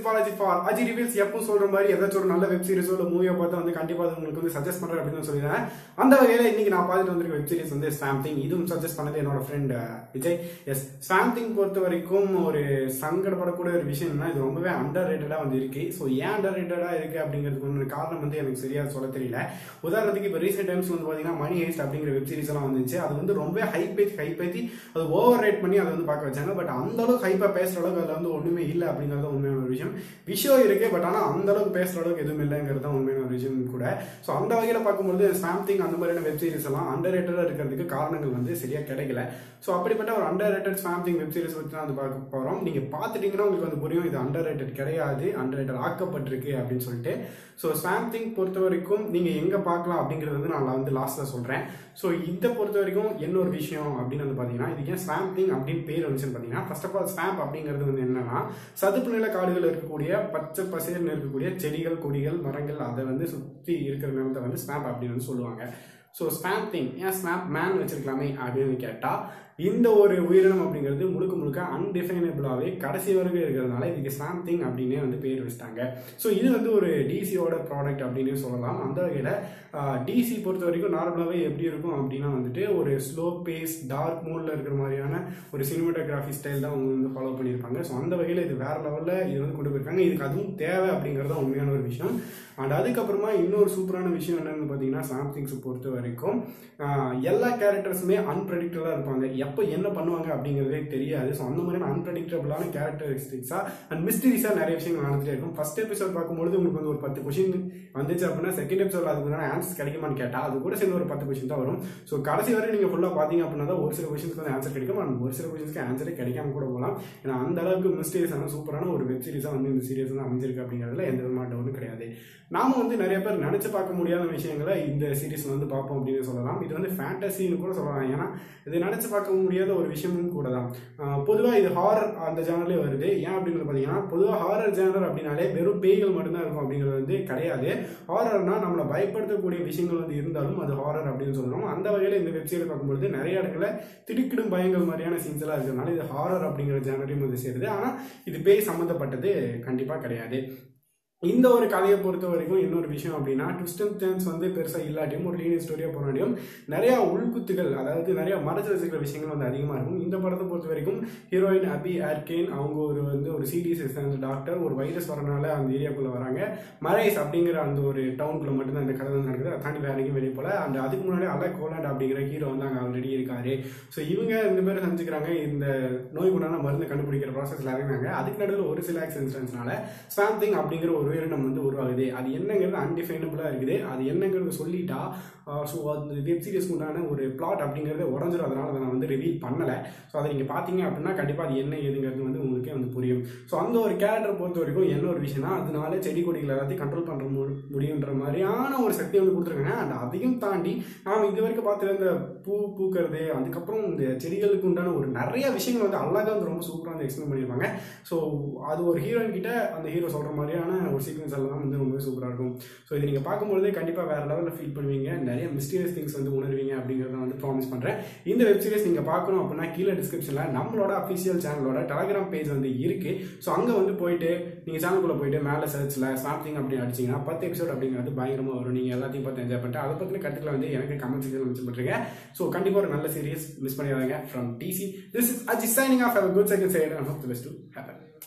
Balaji for Aji reveals எப்போ சொல்ற மாதிரி ஏதாச்சும் ஒரு நல்ல வெப் சீரிஸோ இல்லை மூவியோ பார்த்து வந்து கண்டிப்பாக அது உங்களுக்கு வந்து சஜஸ்ட் பண்றேன் அப்படின்னு சொல்லிடுறேன் அந்த வகையில் இன்னைக்கு நான் பார்த்துட்டு வந்திருக்க வெப் சீரிஸ் வந்து ஸ்வாம் திங் இதுவும் சஜஸ்ட் பண்ணது என்னோட ஃப்ரெண்ட் விஜய் எஸ் ஸ்வாம் திங் பொறுத்த வரைக்கும் ஒரு சங்கடப்படக்கூடிய ஒரு விஷயம்னா இது ரொம்பவே அண்டர் ரேட்டடாக வந்து இருக்கு ஸோ ஏன் அண்டர் ரேட்டடாக இருக்கு அப்படிங்கிறதுக்கு ஒன்று காரணம் வந்து எனக்கு சரியா சொல்ல தெரியல உதாரணத்துக்கு இப்போ ரீசெண்ட் டைம்ஸ் வந்து பார்த்தீங்கன்னா மணி ஹேஸ்ட் அப்படிங்கிற வெப் சீரிஸ் எல்லாம் வந்துச்சு அது வந்து ரொம்ப ஹைப் ஏற்றி ஹைப் ஏற்றி அது ஓவர் ரேட் பண்ணி அதை வந்து பார்க்க வச்சாங்க பட் அந்த அளவுக்கு ஹைப்பாக பேசுற அளவுக்கு அதில் வந்து ஒன்றுமே இல்லை அப்படிங்கிறது உண்மையான ஒரு விஷயம் விஷயம் இருக்கு பட் ஆனால் அந்த அளவுக்கு பேசுற அளவுக்கு எதுவும் இல்லைங்கிறது தான் உண்மையான ஒரு விஷயம் கூட ஸோ அந்த வகையில் பார்க்கும்போது சாம்திங் அந்த மாதிரியான வெப் சீரிஸ் எல்லாம் அண்டர் ரேட்டடாக இருக்கிறதுக்கு காரணங்கள் வந்து சரியா கிடைக்கல ஸோ அப்படிப்பட்ட ஒரு under rated something web series பற்றி தான் வந்து பார்க்க போகிறோம் நீங்கள் பார்த்துட்டீங்கன்னா உங்களுக்கு வந்து புரியும் இது அண்டர் ரேட்டட் கிடையாது அண்டர் ரேட்டட் ஆக்கப்பட்டிருக்கு அப்படின்னு சொல்லிட்டு ஸோ சாம்திங் பொறுத்த வரைக்கும் நீங்கள் எங்கே பார்க்கலாம் அப்படிங்கிறது வந்து நான் வந்து லாஸ்ட்டில் சொல்கிறேன் ஸோ இதை பொறுத்த வரைக்கும் என்ன ஒரு விஷயம் அப்படின்னு வந்து பார்த்தீங்கன்னா இது ஏன் ஸ்வாம்பிங் அப்படின்னு பேர் வந்துச்சுன்னு பார்த்தீங்கன்னா ஃபர்ஸ்ட் ஆஃப் ஆல் ஸ்வாம்ப் அப்படிங்கிறது வந்து என்னன்னா சதுப்பு நில காடுகள் இருக்கக்கூடிய பச்சை பசேர்னு இருக்கக்கூடிய செடிகள் கொடிகள் மரங்கள் அதை வந்து சுற்றி இருக்கிற நிலத்தை வந்து ஸ்வாம்ப் அப்படின்னு வந்து சொல்லுவாங்க ஸோ ஸ்வாம்பிங் ஏன் ஸ்வாம்ப் மேன் வச்சிருக்கலாமே அப்படின்னு கேட்டால் இந்த ஒரு உயிரினம் அப்படிங்கிறது முழுக்க முழுக்க அன்டிஃபைனபிளாகவே கடைசி வரைக்கும் இருக்கிறதுனால இதுக்கு ஸ்வாம்பிங் அப்படின்னே வந்து பேர் வச்சிட்டாங்க ஸோ இது வந்து ஒரு டிசியோட ப்ராடக்ட் அப்படின்னு சொல்லலாம் அந்த வகையில் டிசி பொறுத்த வரைக்கும் நார்மலாகவே எப்படி இருக்கும் அப்படின்னா வந்துட்டு ஒரு ஸ்லோ பேஸ் டார்க் மூடில் இருக்கிற மாதிரியான ஒரு சினிமாட்டோகிராஃபி ஸ்டைல் தான் அவங்க வந்து ஃபாலோ பண்ணியிருப்பாங்க ஸோ அந்த வகையில் இது வேற லெவலில் இது வந்து கொண்டு போயிருக்காங்க இதுக்கு அதுவும் தேவை அப்படிங்கிறது தான் உண்மையான ஒரு விஷயம் அண்ட் அதுக்கப்புறமா இன்னொரு சூப்பரான விஷயம் என்னன்னு பார்த்தீங்கன்னா சாம்திங்ஸ் பொறுத்த வரைக்கும் எல்லா கேரக்டர்ஸுமே அன்பிரடிக்டபிளாக இருப்பாங்க எப்போ என்ன பண்ணுவாங்க அப்படிங்கிறதே தெரியாது ஸோ அந்த மாதிரியான அன்பிரடிக்டபிளான கேரக்டரிஸ்டிக்ஸாக அண்ட் மிஸ்டரிஸாக நிறைய விஷயங்கள் நடந்துட்டே இருக்கும் ஃபர்ஸ்ட் எபிசோட் பார்க்கும்போது உங்களுக்கு வந்து ஒரு பத்து கொஷின் வந்துச்சு அப்படின்னா செகண்ட் எபிசோட் அதுக்கு முன்னாடி ஆன்சர்ஸ் கிடைக்குமான்னு கேட்டால் அது கூட சேர்ந்து ஒரு பத்து கொஷின் தான் வரும் ஸோ கடைசி வரைக்கும் நீங்கள் ஃபுல்லாக பார்த்தீங்க அப்படின்னா தான் ஒரு சில கொஷின்ஸ்க்கு வந்து ஆன்சர் கிடைக்கும் அண்ட் ஒரு சில கொஷின்ஸ்க்கு ஆன்சரே கிடைக்காம கூட போகலாம் ஏன்னா அந்த அளவுக்கு மிஸ்டரிஸான சூப்பரான ஒரு வெப் சீரிஸாக வந்து இந்த சீரியஸ் வந்து அமைஞ்சிருக்கு அப்படிங்கிறதுல எந்த விதமான டவுனும் கிடையாது நாம வந்து நிறைய பேர் நினைச்சு பார்க்க முடியாத விஷயங்களை இந்த சீரிஸ் வந்து பார்ப்போம் அப்படின்னு சொல்லலாம் இது வந்து ஃபேண்டசின்னு கூட சொல்லலாம் ஏன்னா இது நினைச்சு பார்க்க முடியாத ஒரு விஷயமும் கூட தான் பொதுவாக இது ஹாரர் அந்த ஜேனர்லேயே வருது ஏன் அப்படின்னு பார்த்தீங்கன்னா பொதுவாக ஹாரர் ஜேனர் அப்படின்னாலே வெறும் பேய்கள் மட்டும்தான் இருக்கும் அப்படிங்கிறது வந்து கிடையாது ஹாரர்னா நம்மளை பயப்படுத்தக்கூடிய விஷயங்கள் வந்து இருந்தாலும் அது ஹாரர் அப்படின்னு சொல்றோம் அந்த வகையில் இந்த வெப்சைட் பார்க்கும்போது நிறைய இடத்துல திடுக்கிடும் பயங்கள் மாதிரியான சீன்ஸ் எல்லாம் இருக்கிறதுனால இது ஹாரர் அப்படிங்கிற ஜேனரையும் வந்து சேருது ஆனால் இது பேய் சம்மந்தப்பட்டது கண்டிப்பாக கிடையாது இந்த ஒரு கதையை பொறுத்த வரைக்கும் இன்னொரு விஷயம் அப்படின்னா ட்விஸ்ட் அண்ட் டர்ன்ஸ் வந்து பெருசாக இல்லாட்டியும் ஒரு லீனியர் ஸ்டோரியாக போனாட்டியும் நிறையா உள்குத்துகள் அதாவது நிறைய மறைச்சு வச்சுக்கிற விஷயங்கள் வந்து அதிகமாக இருக்கும் இந்த படத்தை பொறுத்த வரைக்கும் ஹீரோயின் அபி ஆர்கேன் அவங்க ஒரு வந்து ஒரு சீரியஸ் சேர்ந்த டாக்டர் ஒரு வைரஸ் வரனால அந்த ஏரியாக்குள்ளே வராங்க மரேஸ் அப்படிங்கிற அந்த ஒரு டவுனுக்குள்ள மட்டும்தான் இந்த கதை வந்து நடக்குது அதை தாண்டி வேற எங்கேயும் வெளியே போல அந்த அதுக்கு முன்னாடி அலக் கோலாண்ட் அப்படிங்கிற ஹீரோ வந்து அங்கே ஆல்ரெடி இருக்காரு ஸோ இவங்க ரெண்டு பேரும் செஞ்சுக்கிறாங்க இந்த நோய் குண்டான மருந்து கண்டுபிடிக்கிற ப்ராசஸில் இறங்கினாங்க அதுக்கு நடுவில் ஒரு சில ஆக்சிடென்ட்ஸ்னால ஸ்வாம்திங் அப்படிங்கிற ஒரு உயிரினம் வந்து உருவாகுது அது என்னங்கிறது அன்டிஃபைனபிளாக இருக்குது அது என்னங்கிறது சொல்லிட்டா ஸோ அந்த வெப் சீரிஸ்க்கு உண்டான ஒரு பிளாட் அப்படிங்கிறத உடஞ்சிரும் அதனால அதை நான் வந்து ரிவீல் பண்ணலை ஸோ அதை நீங்கள் பார்த்தீங்க அப்படின்னா கண்டிப்பாக அது என்ன ஏதுங்கிறது வந்து உங்களுக்கே வந்து புரியும் ஸோ அந்த ஒரு கேரக்டர் பொறுத்த வரைக்கும் என்ன ஒரு விஷயம்னா அதனால செடி கொடிகள் எல்லாத்தையும் கண்ட்ரோல் பண்ணுற முடியுன்ற மாதிரியான ஒரு சக்தி வந்து கொடுத்துருக்காங்க அண்ட் அதையும் தாண்டி நாம் இது வரைக்கும் பார்த்துருந்த பூ பூக்கிறது அதுக்கப்புறம் இந்த செடிகளுக்கு உண்டான ஒரு நிறைய விஷயங்கள் வந்து அழகாக வந்து ரொம்ப சூப்பராக வந்து எக்ஸ்பிளைன் பண்ணியிருப்பாங்க ஸோ அது ஒரு ஹீரோயின் கிட்ட அந்த ஹீரோ சொல்கிற மாதிரியான ஒரு சீக்வன்ஸ் எல்லாம் வந்து ரொம்ப சூப்பராக இருக்கும் ஸோ இது நீங்கள் பார்க்கும்போதே கண்டிப்பாக வேறு லெவலில் ஃபீல் பண்ணுவீங்க நிறைய மிஸ்டீரியஸ் திங்ஸ் வந்து உணர்வீங்க அப்படிங்கிறத வந்து ப்ராமிஸ் பண்ணுறேன் இந்த வெப் சீரிஸ் நீங்கள் பார்க்கணும் அப்படின்னா கீழே டிஸ்கிரிப்ஷனில் நம்மளோட அஃபிஷியல் சேனலோட டெலகிராம் பேஜ் வந்து இருக்குது ஸோ அங்கே வந்து போயிட்டு நீங்கள் சேனலுக்குள்ளே போயிட்டு மேலே சர்ச்சில் ஸ்னாப்திங் அப்படின்னு அடிச்சிங்கன்னா பத்து எபிசோட் அப்படிங்கிறது பயங்கரமாக வரும் நீங்கள் எல்லாத்தையும் பார்த்து என்ஜாய் பண்ணிட்டு அதை பற்றின கருத்துக்களை வந்து எனக்கு கமெண்ட் செக்ஷனில் மென்ஷன் பண்ணுறீங்க ஸோ கண்டிப்பாக ஒரு நல்ல சீரியஸ் மிஸ் பண்ணிடாதீங்க from DC this is Aji signing off how good second side and hope the best to happen